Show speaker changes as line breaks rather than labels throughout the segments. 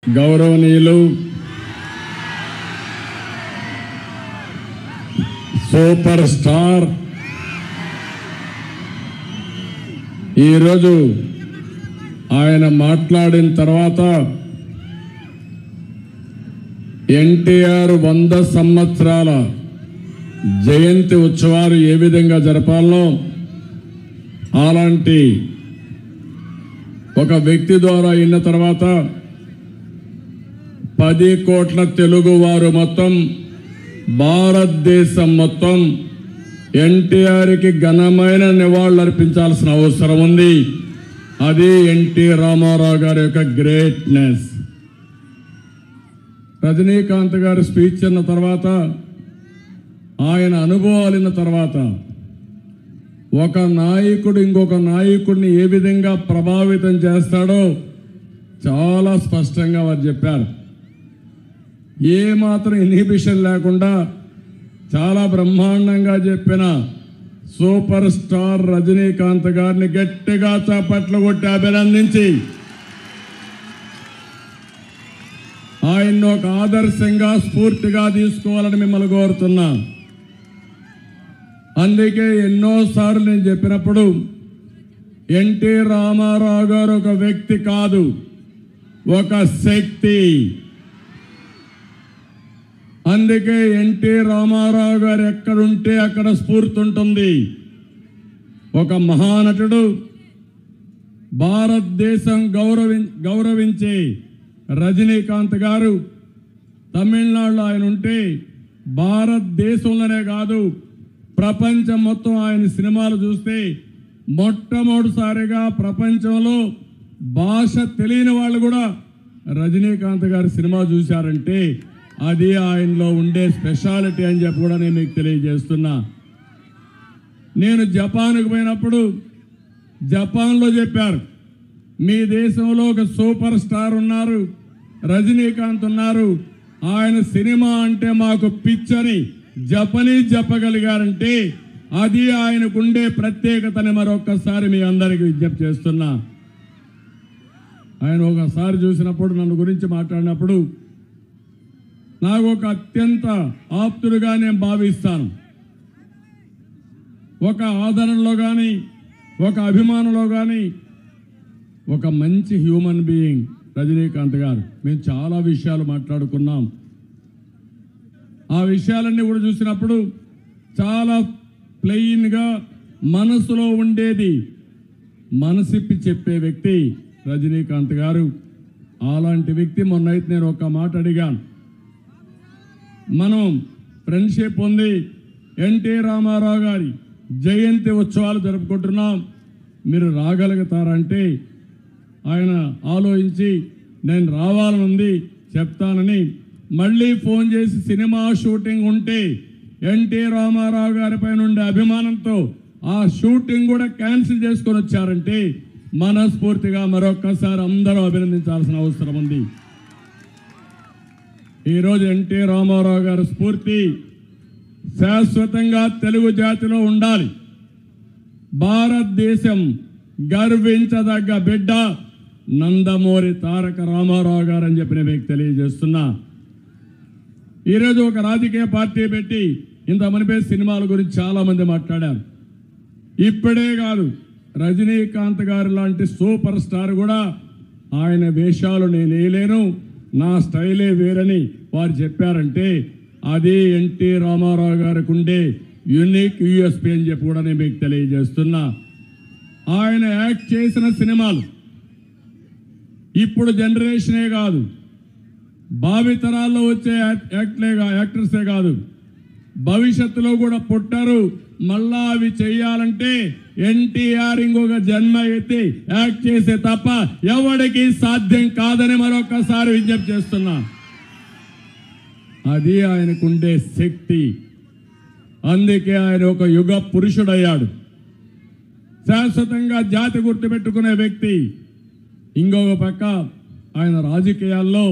గౌరవనీయులు super star ఈరోజు ఆయన మాట్లాడిన తర్వాత ఎన్టీఆర్ వంద సంవత్సరాల జయంతి ఉత్సవాలు ఏ విధంగా జరపాలో అలాంటి ఒక వ్యక్తి ద్వారా అయిన తర్వాత పది కోట్ల తెలుగు వారు మొత్తం భారతదేశం మొత్తం ఎన్టీఆర్కి ఘనమైన నివాళులు అర్పించాల్సిన అవసరం ఉంది అది ఎన్టీ రామారావు గారి యొక్క గ్రేట్నెస్ రజనీకాంత్ గారి స్పీచ్ అన్న తర్వాత ఆయన అనుభవాలు విన్న తర్వాత ఒక నాయకుడు ఇంకొక నాయకుడిని ఏ విధంగా ప్రభావితం చేస్తాడో చాలా స్పష్టంగా వారు చెప్పారు ఏ మాత్రం ఇన్హిబిషన్ లేకుండా చాలా బ్రహ్మాండంగా చెప్పిన సూపర్ స్టార్ రజనీకాంత్ గారిని గట్టిగా చప్పట్లు కొట్టి అభినందించి ఆయన్ని ఒక ఆదర్శంగా స్ఫూర్తిగా తీసుకోవాలని మిమ్మల్ని కోరుతున్నా అందుకే ఎన్నోసార్లు నేను చెప్పినప్పుడు ఎన్టీ రామారావు గారు ఒక వ్యక్తి కాదు ఒక శక్తి అందుకే ఎన్టీ రామారావు గారు ఎక్కడుంటే అక్కడ స్ఫూర్తి ఉంటుంది ఒక మహానటుడు భారతదేశం గౌరవి గౌరవించే రజనీకాంత్ గారు తమిళనాడులో ఆయన ఉంటే భారతదేశంలోనే కాదు ప్రపంచం మొత్తం ఆయన సినిమాలు చూస్తే మొట్టమొదటిసారిగా ప్రపంచంలో భాష తెలియని వాళ్ళు కూడా రజనీకాంత్ గారి సినిమా చూశారంటే అది ఆయనలో ఉండే స్పెషాలిటీ అని చెప్పి కూడా నేను మీకు తెలియజేస్తున్నా నేను జపాన్కు పోయినప్పుడు జపాన్లో చెప్పారు మీ దేశంలో ఒక సూపర్ స్టార్ ఉన్నారు రజనీకాంత్ ఉన్నారు ఆయన సినిమా అంటే మాకు పిచ్చని జపనీస్ చెప్పగలిగారంటే అది ఆయనకుండే ప్రత్యేకతని మరొక్కసారి మీ అందరికీ విజ్ఞప్తి చేస్తున్నా ఆయన ఒకసారి చూసినప్పుడు నన్ను గురించి మాట్లాడినప్పుడు నాకు ఒక అత్యంత ఆప్తుడుగా నేను భావిస్తాను ఒక ఆదరణలో కానీ ఒక అభిమానంలో కానీ ఒక మంచి హ్యూమన్ బీయింగ్ రజనీకాంత్ గారు మేము చాలా విషయాలు మాట్లాడుకున్నాం ఆ విషయాలన్నీ కూడా చూసినప్పుడు చాలా ప్లెయిన్గా మనసులో ఉండేది మనసిప్పి చెప్పే వ్యక్తి రజనీకాంత్ గారు అలాంటి వ్యక్తి మొన్నైతే నేను ఒక మాట అడిగాను మనం ఫ్రెండ్షిప్ ఉంది ఎన్టీ రామారావు గారి జయంతి ఉత్సవాలు జరుపుకుంటున్నాం మీరు రాగలుగుతారంటే ఆయన ఆలోచించి నేను రావాలని ఉంది చెప్తానని మళ్ళీ ఫోన్ చేసి సినిమా షూటింగ్ ఉంటే ఎన్టీ రామారావు గారి పైన ఉండే అభిమానంతో ఆ షూటింగ్ కూడా క్యాన్సిల్ చేసుకొని వచ్చారంటే మనస్ఫూర్తిగా మరొక్కసారి అందరూ అభినందించాల్సిన అవసరం ఉంది ఈరోజు ఎన్టీ రామారావు గారి స్ఫూర్తి శాశ్వతంగా తెలుగు జాతిలో ఉండాలి భారతదేశం గర్వించదగ్గ బిడ్డ నందమూరి తారక రామారావు గారు అని చెప్పి నేను మీకు తెలియజేస్తున్నా ఈరోజు ఒక రాజకీయ పార్టీ పెట్టి ఇంత మనిపే సినిమాల గురించి చాలా మంది మాట్లాడారు ఇప్పుడే కాదు రజనీకాంత్ గారు లాంటి సూపర్ స్టార్ కూడా ఆయన వేషాలు నేను వేయలేను నా స్టైలే వేరని వారు చెప్పారంటే అది ఎన్టీ రామారావు గారికి ఉండే యునిక్ యూఎస్పీ అని చెప్పి కూడా నేను మీకు తెలియజేస్తున్నా ఆయన యాక్ట్ చేసిన సినిమాలు ఇప్పుడు జనరేషనే కాదు భావితరాల్లో వచ్చే యాక్- యాక్ట్లే కా- యాక్టర్సే కాదు భవిష్యత్తులో కూడా పుట్టారు మళ్ళా అవి చేయాలంటే ఎన్టీఆర్ ఇంకొక జన్మ ఎత్తి యాక్ట్ చేసే తప్ప ఎవడికి సాధ్యం కాదని మరొకసారి విజ్ఞప్తి చేస్తున్నా అది ఆయనకుండే శక్తి అందుకే ఆయన ఒక యుగ పురుషుడయ్యాడు శాశ్వతంగా జాతి గుర్తుపెట్టుకునే వ్యక్తి ఇంకొక పక్క ఆయన రాజకీయాల్లో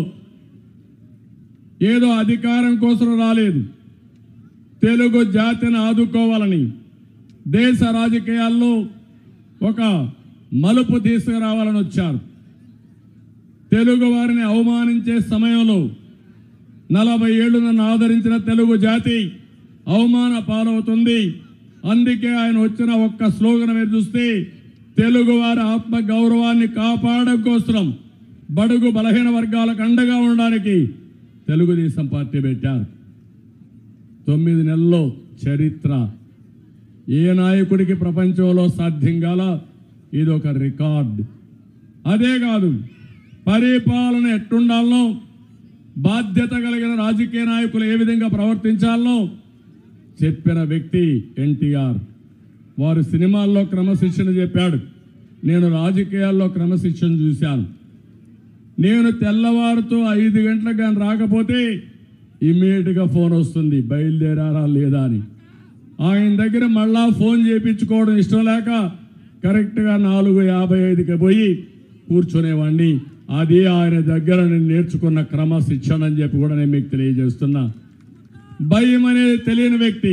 ఏదో అధికారం కోసం రాలేదు తెలుగు జాతిని ఆదుకోవాలని దేశ రాజకీయాల్లో ఒక మలుపు తీసుకురావాలని వచ్చారు తెలుగు వారిని అవమానించే సమయంలో నలభై ఏళ్ళు నన్ను ఆదరించిన తెలుగు జాతి అవమాన పాలవుతుంది అందుకే ఆయన వచ్చిన ఒక్క స్లోగన్ మీరు చూస్తే తెలుగు వారి ఆత్మ గౌరవాన్ని కాపాడడం కోసం బడుగు బలహీన వర్గాలకు అండగా ఉండడానికి తెలుగుదేశం పార్టీ పెట్టారు తొమ్మిది నెలల్లో చరిత్ర ఏ నాయకుడికి ప్రపంచంలో సాధ్యం కాల ఇది ఒక రికార్డ్ అదే కాదు పరిపాలన ఎట్టుండాలనో బాధ్యత కలిగిన రాజకీయ నాయకులు ఏ విధంగా ప్రవర్తించాలనో చెప్పిన వ్యక్తి ఎన్టీఆర్ వారు సినిమాల్లో క్రమశిక్షణ చెప్పాడు నేను రాజకీయాల్లో క్రమశిక్షణ చూశాను నేను తెల్లవారుతో ఐదు గంటలకు కానీ రాకపోతే ఇమ్మీడియట్గా ఫోన్ వస్తుంది బయలుదేరారా లేదా అని ఆయన దగ్గర మళ్ళా ఫోన్ చేయించుకోవడం ఇష్టం లేక కరెక్ట్గా నాలుగు యాభై ఐదుకి పోయి కూర్చునేవాడిని అది ఆయన దగ్గర నేను నేర్చుకున్న క్రమశిక్షణ అని చెప్పి కూడా నేను మీకు తెలియజేస్తున్నా భయం అనేది తెలియని వ్యక్తి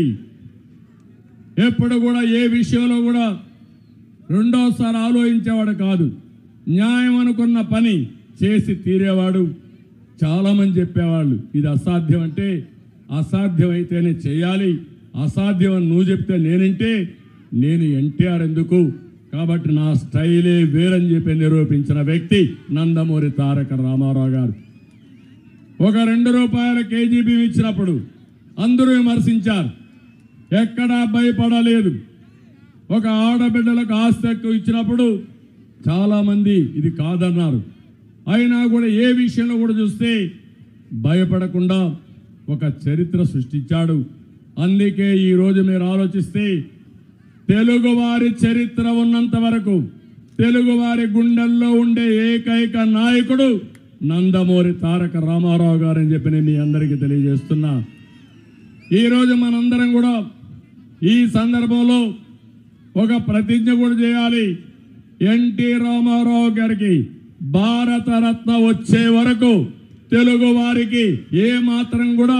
ఎప్పుడు కూడా ఏ విషయంలో కూడా రెండోసారి ఆలోచించేవాడు కాదు న్యాయం అనుకున్న పని చేసి తీరేవాడు చాలామంది చెప్పేవాళ్ళు ఇది అసాధ్యం అంటే అసాధ్యమైతేనే చేయాలి అసాధ్యం అని నువ్వు చెప్తే నేనంటే నేను ఎన్టీఆర్ ఎందుకు కాబట్టి నా స్టైలే వేరని చెప్పి నిరూపించిన వ్యక్తి నందమూరి తారక రామారావు గారు ఒక రెండు రూపాయల కేజీ బియ్యం ఇచ్చినప్పుడు అందరూ విమర్శించారు ఎక్కడా భయపడలేదు ఒక ఆడబిడ్డలకు ఆస్తి హక్కు ఇచ్చినప్పుడు చాలామంది ఇది కాదన్నారు అయినా కూడా ఏ విషయంలో కూడా చూస్తే భయపడకుండా ఒక చరిత్ర సృష్టించాడు అందుకే ఈరోజు మీరు ఆలోచిస్తే తెలుగువారి చరిత్ర ఉన్నంత వరకు తెలుగువారి గుండెల్లో ఉండే ఏకైక నాయకుడు నందమూరి తారక రామారావు గారని చెప్పి నేను మీ అందరికీ తెలియజేస్తున్నా ఈరోజు మనందరం కూడా ఈ సందర్భంలో ఒక ప్రతిజ్ఞ కూడా చేయాలి ఎన్టీ రామారావు గారికి భారతరత్న వచ్చే వరకు తెలుగు వారికి ఏ మాత్రం కూడా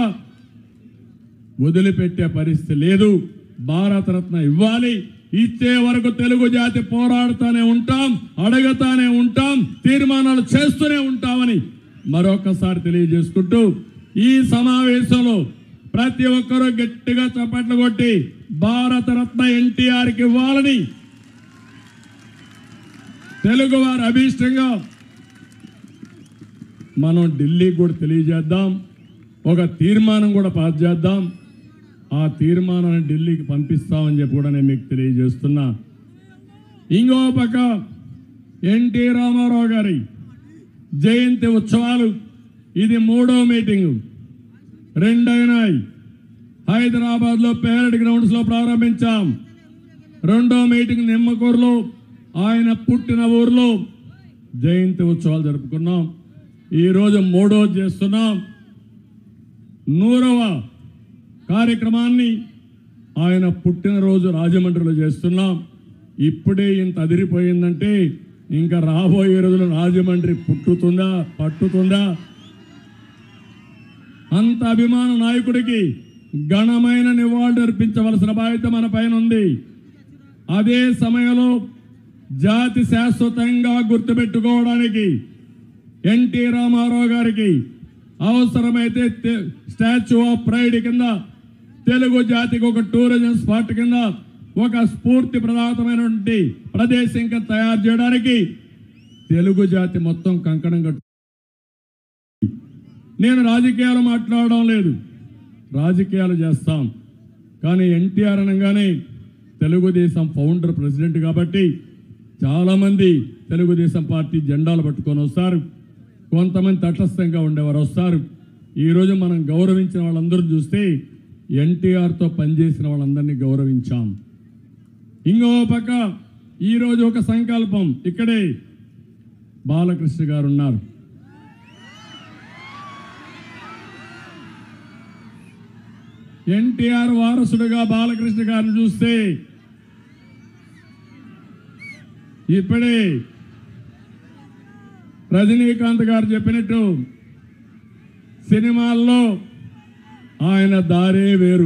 వదిలిపెట్టే పరిస్థితి లేదు భారతరత్న ఇవ్వాలి ఇచ్చే వరకు తెలుగు జాతి పోరాడుతూనే ఉంటాం అడగతానే ఉంటాం తీర్మానాలు చేస్తూనే ఉంటామని మరొకసారి తెలియజేసుకుంటూ ఈ సమావేశంలో ప్రతి ఒక్కరూ గట్టిగా చప్పట్లు కొట్టి భారతరత్న ఎన్టీఆర్కి ఇవ్వాలని తెలుగు వారి అభీష్టంగా మనం ఢిల్లీకి కూడా తెలియజేద్దాం ఒక తీర్మానం కూడా పాస్ చేద్దాం ఆ తీర్మానాన్ని ఢిల్లీకి పంపిస్తామని చెప్పి కూడా నేను మీకు తెలియజేస్తున్నా ఇంకో పక్క ఎన్టీ రామారావు గారి జయంతి ఉత్సవాలు ఇది మూడో మీటింగు రెండైనాయి హైదరాబాద్లో పేరడ్ గ్రౌండ్స్లో ప్రారంభించాం రెండో మీటింగ్ నిమ్మకూరులో ఆయన పుట్టిన ఊర్లో జయంతి ఉత్సవాలు జరుపుకున్నాం ఈరోజు మూడోది చేస్తున్నాం నూరవ కార్యక్రమాన్ని ఆయన పుట్టినరోజు రాజమండ్రిలో చేస్తున్నాం ఇప్పుడే ఇంత అదిరిపోయిందంటే ఇంకా రాబోయే రోజులు రాజమండ్రి పుట్టుతుందా పట్టుతుందా అంత అభిమాన నాయకుడికి ఘనమైన నివాళులు అర్పించవలసిన బాధ్యత మన పైన ఉంది అదే సమయంలో జాతి శాశ్వతంగా గుర్తుపెట్టుకోవడానికి ఎన్టీ రామారావు గారికి అవసరమైతే తె- స్టాచ్యూ ఆఫ్ ప్రైడ్ కింద తెలుగు జాతికి ఒక టూరిజం స్పాట్ కింద ఒక స్ఫూర్తి ప్రదాతమైనటువంటి ప్రదేశం కింద తయారు చేయడానికి తెలుగు జాతి మొత్తం కంకణం కట్టు నేను రాజకీయాలు మాట్లాడడం లేదు రాజకీయాలు చేస్తాం కానీ ఎన్టీఆర్ అనగానే తెలుగుదేశం ఫౌండర్ ప్రెసిడెంట్ కాబట్టి చాలామంది తెలుగుదేశం పార్టీ జెండాలు పట్టుకొని వస్తారు కొంతమంది తటస్థంగా ఉండేవారు వస్తారు ఈరోజు మనం గౌరవించిన వాళ్ళందరూ చూస్తే ఎన్టీఆర్తో పనిచేసిన వాళ్ళందరినీ గౌరవించాం ఇంకో పక్క ఈరోజు ఒక సంకల్పం ఇక్కడే బాలకృష్ణ గారు ఉన్నారు ఎన్టీఆర్ వారసుడుగా బాలకృష్ణ గారిని చూస్తే ఇప్పుడే రజనీకాంత్ గారు చెప్పినట్టు సినిమాల్లో ఆయన దారే వేరు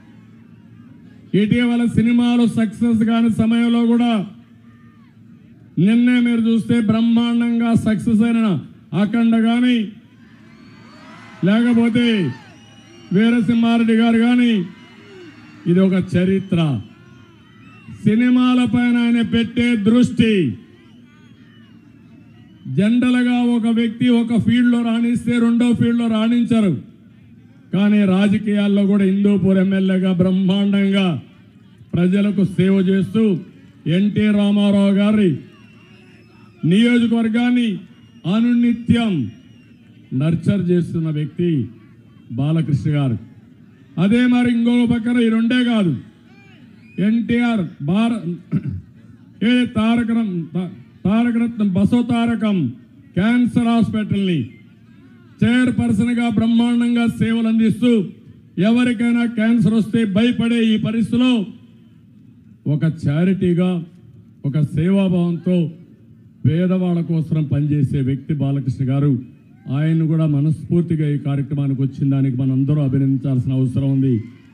ఇటీవల సినిమాలు సక్సెస్ కాని సమయంలో కూడా నిన్నే మీరు చూస్తే బ్రహ్మాండంగా సక్సెస్ అయిన అఖండ కానీ లేకపోతే వీరసింహారెడ్డి గారు కానీ ఇది ఒక చరిత్ర సినిమాల పైన ఆయన పెట్టే దృష్టి జనరల్గా ఒక వ్యక్తి ఒక ఫీల్డ్లో రాణిస్తే రెండో ఫీల్డ్లో రాణించరు కానీ రాజకీయాల్లో కూడా హిందూపూర్ ఎమ్మెల్యేగా బ్రహ్మాండంగా ప్రజలకు సేవ చేస్తూ ఎన్టీ రామారావు గారి నియోజకవర్గాన్ని అనునిత్యం నర్చర్ చేస్తున్న వ్యక్తి బాలకృష్ణ గారు అదే మరి ఇంకో పక్కన ఈ రెండే కాదు ఎన్టీఆర్ భార ఏ తారకరం తా- తారకరత్నం బసవ తారకం క్యాన్సర్ హాస్పిటల్ని చైర్పర్సన్గా బ్రహ్మాండంగా సేవలు అందిస్తూ ఎవరికైనా క్యాన్సర్ వస్తే భయపడే ఈ పరిస్థితిలో ఒక చారిటీగా ఒక సేవాభావంతో పేదవాళ్ళ కోసం పనిచేసే వ్యక్తి బాలకృష్ణ గారు ఆయన కూడా మనస్ఫూర్తిగా ఈ కార్యక్రమానికి వచ్చిన దానికి మనందరూ అభినందించాల్సిన అవసరం ఉంది